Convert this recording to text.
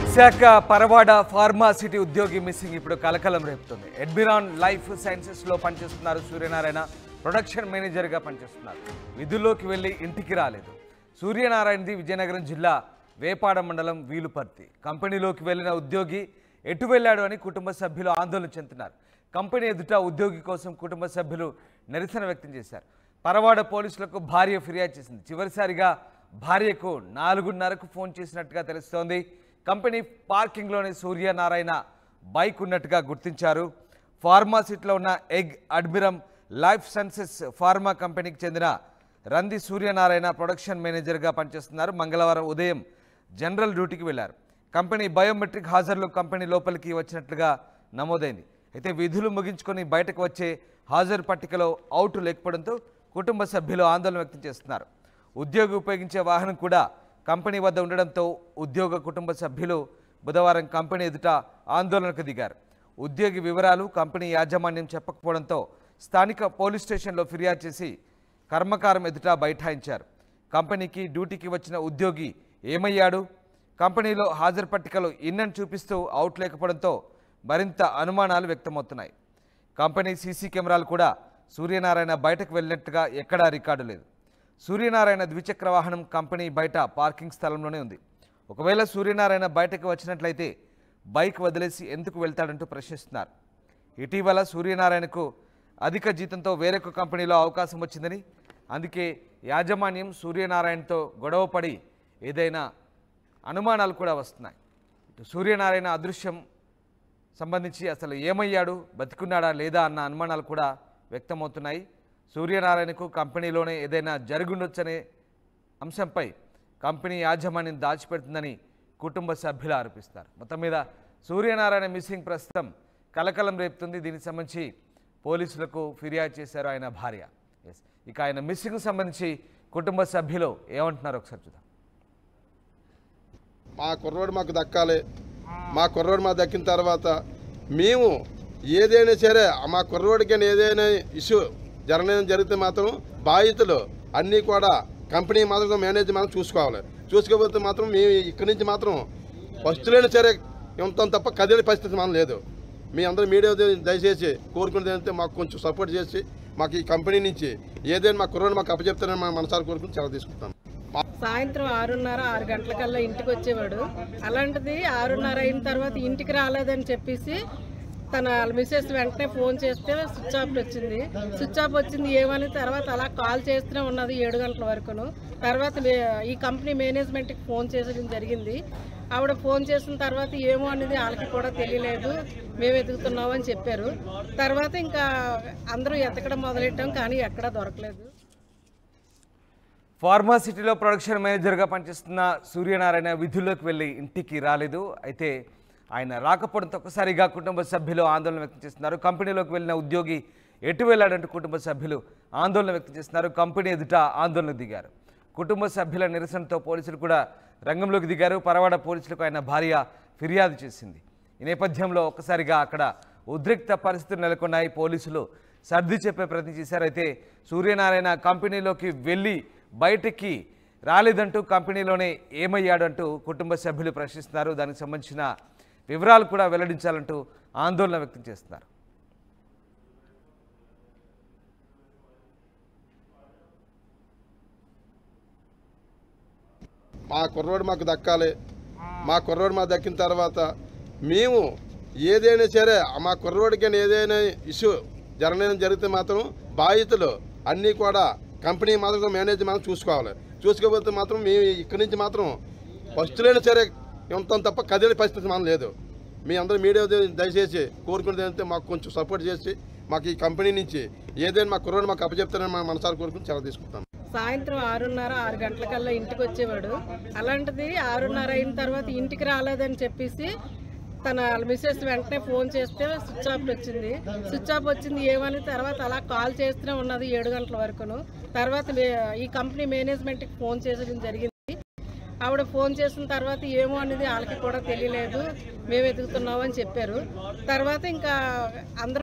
Visakha Parawada pharma city ఉద్యోగి missing ఇప్పుడు కలకలం రేపుతుంది ఎడ్మిరాన్ లైఫ్ సైన్సెస్ లో పనిచేస్తున్నారు సూర్యనారాయణ ప్రొడక్షన్ మేనేజర్ గా పనిచేస్తున్నారు విధుల్లోకి వెళ్లి ఇంటికి రాలేదు సూర్యనారాయణది విజయనగరం జిల్లా వేపాడ మండలం వీలుపర్తి కంపెనీలోకి వెళ్లిన ఉద్యోగి ఎటు వెళ్ళాడు అని కుటుంబ సభ్యులు ఆందోళన చెందుతున్నారు కంపెనీ ఎదుట ఉద్యోగి కోసం కుటుంబ సభ్యులు నిరసన వ్యక్తం చేశారు పరవాడ పోలీసులకు భార్య ఫిర్యాదు చేసింది చివరిసారిగా భార్యకు నాలుగున్నరకు ఫోన్ చేసినట్టుగా తెలుస్తోంది కంపెనీ పార్కింగ్లోని సూర్యనారాయణ బైక్ ఉన్నట్టుగా గుర్తించారు ఫార్మాసిటీలో ఉన్న ఎగ్ అడ్మిరం లైఫ్ సైన్సెస్ ఫార్మా కంపెనీకి చెందిన రంది సూర్యనారాయణ ప్రొడక్షన్ మేనేజర్గా పనిచేస్తున్నారు మంగళవారం ఉదయం జనరల్ డ్యూటీకి వెళ్లారు కంపెనీ బయోమెట్రిక్ హాజరులో కంపెనీ లోపలికి వచ్చినట్లుగా నమోదైంది అయితే విధులు ముగించుకొని బయటకు వచ్చే హాజరు పట్టికలో అవుట్ లేకపోవడంతో కుటుంబ సభ్యులు ఆందోళన వ్యక్తం చేస్తున్నారు ఉద్యోగి ఉపయోగించే వాహనం కూడా కంపెనీ వద్ద ఉండడంతో ఉద్యోగ కుటుంబ సభ్యులు బుధవారం కంపెనీ ఎదుట ఆందోళనకు దిగారు ఉద్యోగి వివరాలు కంపెనీ యాజమాన్యం చెప్పకపోవడంతో స్థానిక పోలీస్ స్టేషన్లో ఫిర్యాదు చేసి కర్మకారం ఎదుట బైఠాయించారు కంపెనీకి డ్యూటీకి వచ్చిన ఉద్యోగి ఏమయ్యాడు కంపెనీలో హాజరు పట్టికలో ఇన్నని చూపిస్తూ అవుట్ లేకపోవడంతో మరింత అనుమానాలు వ్యక్తమవుతున్నాయి కంపెనీ సీసీ కెమెరాలు కూడా సూర్యనారాయణ బయటకు వెళ్ళినట్టుగా ఎక్కడా రికార్డు లేదు సూర్యనారాయణ ద్విచక్ర వాహనం కంపెనీ బయట పార్కింగ్ స్థలంలోనే ఉంది ఒకవేళ సూర్యనారాయణ బయటకు వచ్చినట్లయితే బైక్ వదిలేసి ఎందుకు వెళ్తాడంటూ ప్రశ్నిస్తున్నారు ఇటీవల సూర్యనారాయణకు అధిక జీతంతో వేరొక కంపెనీలో అవకాశం వచ్చిందని అందుకే యాజమాన్యం సూర్యనారాయణతో గొడవపడి ఏదైనా అనుమానాలు కూడా వస్తున్నాయి ఇటు సూర్యనారాయణ అదృశ్యం సంబంధించి అసలు ఏమయ్యాడు బతికున్నాడా లేదా అన్న అనుమానాలు కూడా వ్యక్తమవుతున్నాయి సూర్యనారాయణకు కంపెనీలోనే ఏదైనా జరుగుండొచ్చనే అంశంపై కంపెనీ యాజమాన్యం దాచిపెడుతుందని కుటుంబ సభ్యులు ఆరోపిస్తారు మొత్తం మీద సూర్యనారాయణ మిస్సింగ్ ప్రస్తుతం కలకలం రేపుతుంది దీనికి సంబంధించి పోలీసులకు ఫిర్యాదు చేశారు ఆయన భార్య ఎస్ ఇక ఆయన మిస్సింగ్ సంబంధించి కుటుంబ సభ్యులు ఏమంటున్నారు ఒకసారి చూద్దాం మా కుర్రోడు మాకు దక్కాలి మా కుర్రోడు మాకు దక్కిన తర్వాత మేము ఏదైనా సరే మా కుర్రోడికి ఏదైనా ఇష్యూ జరగడం జరిగితే మాత్రం బాధితులు అన్నీ కూడా కంపెనీ మాత్రం మేనేజ్ మాత్రం చూసుకోవాలి చూసుకోకపోతే మాత్రం మేము ఇక్కడి నుంచి మాత్రం ఫస్ట్లోనే సరే ఉంటాం తప్ప కదిలే పరిస్థితి మనం లేదు మీ అందరూ మీడియా దయచేసి కోరుకునేది ఏంటంటే మాకు కొంచెం సపోర్ట్ చేసి మాకు ఈ కంపెనీ నుంచి ఏదైనా మా కుర్రోడు మాకు అప్పచెప్తారని మా మనసారి కోరుకుని చాలా తీసుకుంటాం సాయంత్రం ఆరున్నర ఆరు గంటలకల్లా ఇంటికి వచ్చేవాడు అలాంటిది ఆరున్నర అయిన తర్వాత ఇంటికి రాలేదని చెప్పేసి తన మిసెస్ వెంటనే ఫోన్ చేస్తే స్విచ్ ఆఫ్ వచ్చింది స్విచ్ ఆఫ్ వచ్చింది ఏమని తర్వాత అలా కాల్ చేస్తూనే ఉన్నది ఏడు గంటల వరకును తర్వాత మే- ఈ కంపెనీ మేనేజ్మెంట్కి ఫోన్ చేసడం జరిగింది ఆవిడ ఫోన్ చేసిన తర్వాత ఏమో అనేది వాళ్ళకి కూడా తెలియలేదు మేము ఎదుగుతున్నాం అని చెప్పారు తర్వాత ఇంకా అందరూ ఎతకడం మొదలెట్టాం కానీ ఎక్కడా దొరకలేదు ఫార్మాసిటీలో ప్రొడక్షన్ మేనేజర్గా పనిచేస్తున్న సూర్యనారాయణ విధుల్లోకి వెళ్ళి ఇంటికి రాలేదు అయితే ఆయన రాకపోవడంతో ఒక్కసారిగా కుటుంబ సభ్యులు ఆందోళన వ్యక్తం చేస్తున్నారు కంపెనీలోకి వెళ్ళిన ఉద్యోగి ఎటు వెళ్ళాడంటూ కుటుంబ సభ్యులు ఆందోళన వ్యక్తం చేస్తున్నారు కంపెనీ ఎదుట ఆందోళనకు దిగారు కుటుంబ సభ్యుల నిరసనతో పోలీసులు కూడా రంగంలోకి దిగారు పరవాడ పోలీసులకు ఆయన భార్య ఫిర్యాదు చేసింది ఈ నేపథ్యంలో ఒక్కసారిగా అక్కడ ఉద్రిక్త పరిస్థితులు నెలకొన్నాయి పోలీసులు సర్ది చెప్పే ప్రయత్నం చేశారు అయితే సూర్యనారాయణ కంపెనీలోకి వెళ్ళి బయటికి రాలేదంటూ కంపెనీలోనే ఏమయ్యాడు అంటూ కుటుంబ సభ్యులు ప్రశ్నిస్తున్నారు దానికి సంబంధించిన వివరాలు కూడా వెల్లడించాలంటూ ఆందోళన వ్యక్తం చేస్తున్నారు మా కుర్రోడు మాకు దక్కాలి మా కుర్రోడు మాకు దక్కిన తర్వాత మేము ఏదైనా సరే మా కుర్రోడికి ఏదైనా ఇష్యూ జరగడం జరిగితే మాత్రం బాధితులు అన్నీ కూడా కంపెనీ మాత్రం మేనేజ్ మాత్రం చూసుకోవాలి చూసుకోకపోతే మాత్రం మేము ఇక్కడి నుంచి మాత్రం ఫస్ట్లోనే సరే ఉంటాం తప్ప కదిలే పరిస్థితి మనం లేదు మీ అందరూ మీడియా దయచేసి కోరుకునేది ఏంటంటే మాకు కొంచెం సపోర్ట్ చేసి మాకు ఈ కంపెనీ నుంచి ఏదైనా మా కుర్రోడు మాకు అప్పచెప్తారని మా మనసారి కోరుకుని చాలా తీసుకుంటాం సాయంత్రం ఆరున్నర ఆరు గంటలకల్లా ఇంటికి వచ్చేవాడు అలాంటిది ఆరున్నర అయిన తర్వాత ఇంటికి రాలేదని చెప్పేసి తన మిసెస్ వెంటనే ఫోన్ చేస్తే స్విచ్ ఆఫ్ వచ్చింది స్విచ్ ఆఫ్ వచ్చింది ఏమని తర్వాత అలా కాల్ చేస్తూనే ఉన్నది ఏడు గంటల వరకును తర్వాత మే- ఈ కంపెనీ మేనేజ్మెంట్కి ఫోన్ చేసడం జరిగింది ఆవిడ ఫోన్ చేసిన తర్వాత ఏమో అనేది వాళ్ళకి కూడా తెలియలేదు మేము ఎదుగుతున్నాం అని చెప్పారు తర్వాత ఇంకా అందరూ